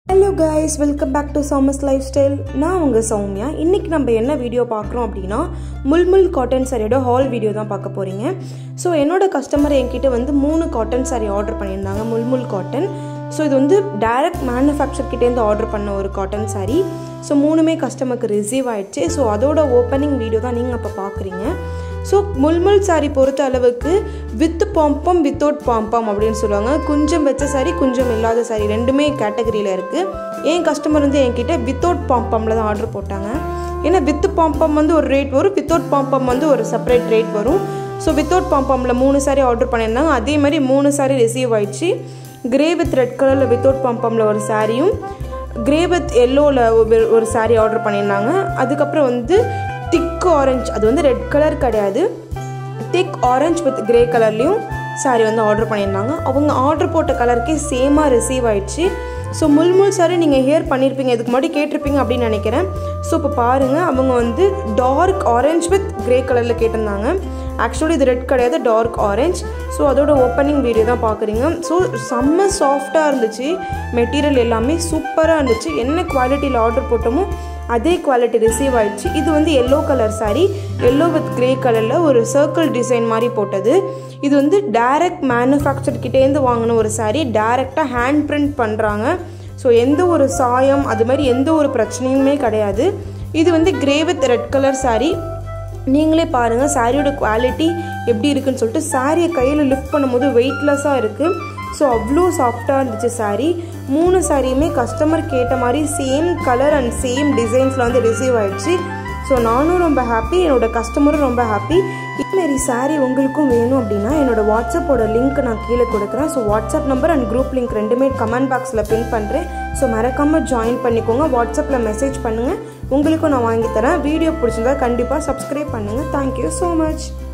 hello guys welcome back to Soma's lifestyle நான் உங்கள் சௌமியா இன்றைக்கி நம்ம என்ன வீடியோ பார்க்குறோம் அப்படின்னா முல்முல் காட்டன் சாரியோட ஹால் வீடியோ தான் பார்க்க போகிறீங்க ஸோ என்னோட கஸ்டமர் என்கிட்ட வந்து மூணு காட்டன் சாரி ஆர்டர் பண்ணியிருந்தாங்க முல்முல் காட்டன் ஸோ இது வந்து டைரக்ட் மேனுஃபேக்சர் கிட்டேருந்து ஆர்டர் பண்ண ஒரு காட்டன் சாரி ஸோ மூணுமே கஸ்டமருக்கு ரிசீவ் ஆயிடுச்சு ஸோ அதோட ஓப்பனிங் வீடியோ தான் நீங்கள் இப்போ பார்க்குறீங்க ஸோ முல்முல் சாரி பொறுத்த அளவுக்கு வித் பாம்பம் வித்தவுட் பாம்பம் அப்படின்னு சொல்லுவாங்க குஞ்சம் வச்ச சாரி குஞ்சம் இல்லாத சாரி ரெண்டுமே கேட்டகரியில் இருக்குது என் கஸ்டமர் வந்து என்கிட்ட வித்தவுட் பாம்பமில் தான் ஆர்டர் போட்டாங்க ஏன்னா வித் பாம்பம் வந்து ஒரு ரேட் வரும் வித்தவுட் பாம்பம் வந்து ஒரு செப்பரேட் ரேட் வரும் ஸோ வித்தவுட் பாம்பமில் மூணு சாரி ஆர்டர் பண்ணியிருந்தாங்க அதே மாதிரி மூணு சாரி ரிசீவ் ஆயிடுச்சு கிரே வித் ரெட் கலரில் வித்தவுட் பாம்பமில் ஒரு சாரியும் கிரே வித் எல்லோவில் ஒரு சாரி ஆர்டர் பண்ணியிருந்தாங்க அதுக்கப்புறம் வந்து திக் ஆரஞ்ச் அது வந்து ரெட் கலர் கிடையாது திக் ஆரஞ்ச் வித் கிரே கலர்லேயும் சாரி வந்து ஆர்டர் பண்ணியிருந்தாங்க அவங்க ஆர்டர் போட்ட கலருக்கே சேமாக ரிசீவ் ஆயிடுச்சு ஸோ முல்முல் சாரி நீங்கள் ஹேர் பண்ணியிருப்பீங்க இதுக்கு முன்னாடி கேட்டிருப்பீங்க அப்படின்னு நினைக்கிறேன் ஸோ இப்போ பாருங்கள் அவங்க வந்து டார்க் ஆரஞ்ச் வித் கிரே கலரில் கேட்டிருந்தாங்க ஆக்சுவலி இது ரெட் கிடையாது டார்க் ஆரஞ்ச் ஸோ அதோட ஓப்பனிங் வீடியோ தான் பார்க்குறீங்க ஸோ செம்ம சாஃப்டாக இருந்துச்சு மெட்டீரியல் எல்லாமே சூப்பராக இருந்துச்சு என்ன குவாலிட்டியில் ஆர்டர் போட்டோமோ அதே குவாலிட்டி ரிசீவ் ஆயிடுச்சு இது வந்து yellow colour sari yellow with grey கலரில் ஒரு சர்க்கிள் டிசைன் மாதிரி போட்டது இது வந்து டைரக்ட் மேனுஃபேக்சர் கிட்டேருந்து வாங்கின ஒரு சாரி டைரெக்டாக ஹேண்ட் பிரிண்ட் பண்ணுறாங்க ஸோ எந்த ஒரு சாயம் அது மாதிரி எந்த ஒரு பிரச்சனையுமே கிடையாது இது வந்து grey with red colour sari நீங்களே பாருங்கள் சாரியோட குவாலிட்டி எப்படி இருக்குன்னு சொல்லிட்டு சாரியை கையில் லிஃப்ட் பண்ணும்போது வெயிட்லெஸ்ஸாக இருக்குது ஸோ அவ்வளோ சாஃப்டாக இருந்துச்சு சாரீ மூணு சாரியுமே கஸ்டமர் கேட்ட மாதிரி சேம் கலர் அண்ட் சேம் டிசைன்ஸில் வந்து ரிசீவ் ஆயிடுச்சு ஸோ நானும் ரொம்ப ஹாப்பி என்னோட கஸ்டமரும் ரொம்ப ஹாப்பி இதுமாரி சாரீ உங்களுக்கும் வேணும் அப்படின்னா என்னோட வாட்ஸ்அப்போட லிங்க் நான் கீழே கொடுக்குறேன் so WhatsApp number and group link ரெண்டுமே கமெண்ட் பாக்ஸில் பின் பண்ணுறேன் ஸோ மறக்காமல் ஜாயின் பண்ணிக்கோங்க வாட்ஸ்அப்பில் மெசேஜ் பண்ணுங்கள் உங்களுக்கும் நான் வாங்கி தரேன் வீடியோ பிடிச்சிருந்தா கண்டிப்பாக சப்ஸ்கிரைப் பண்ணுங்கள் தேங்க்யூ ஸோ மச்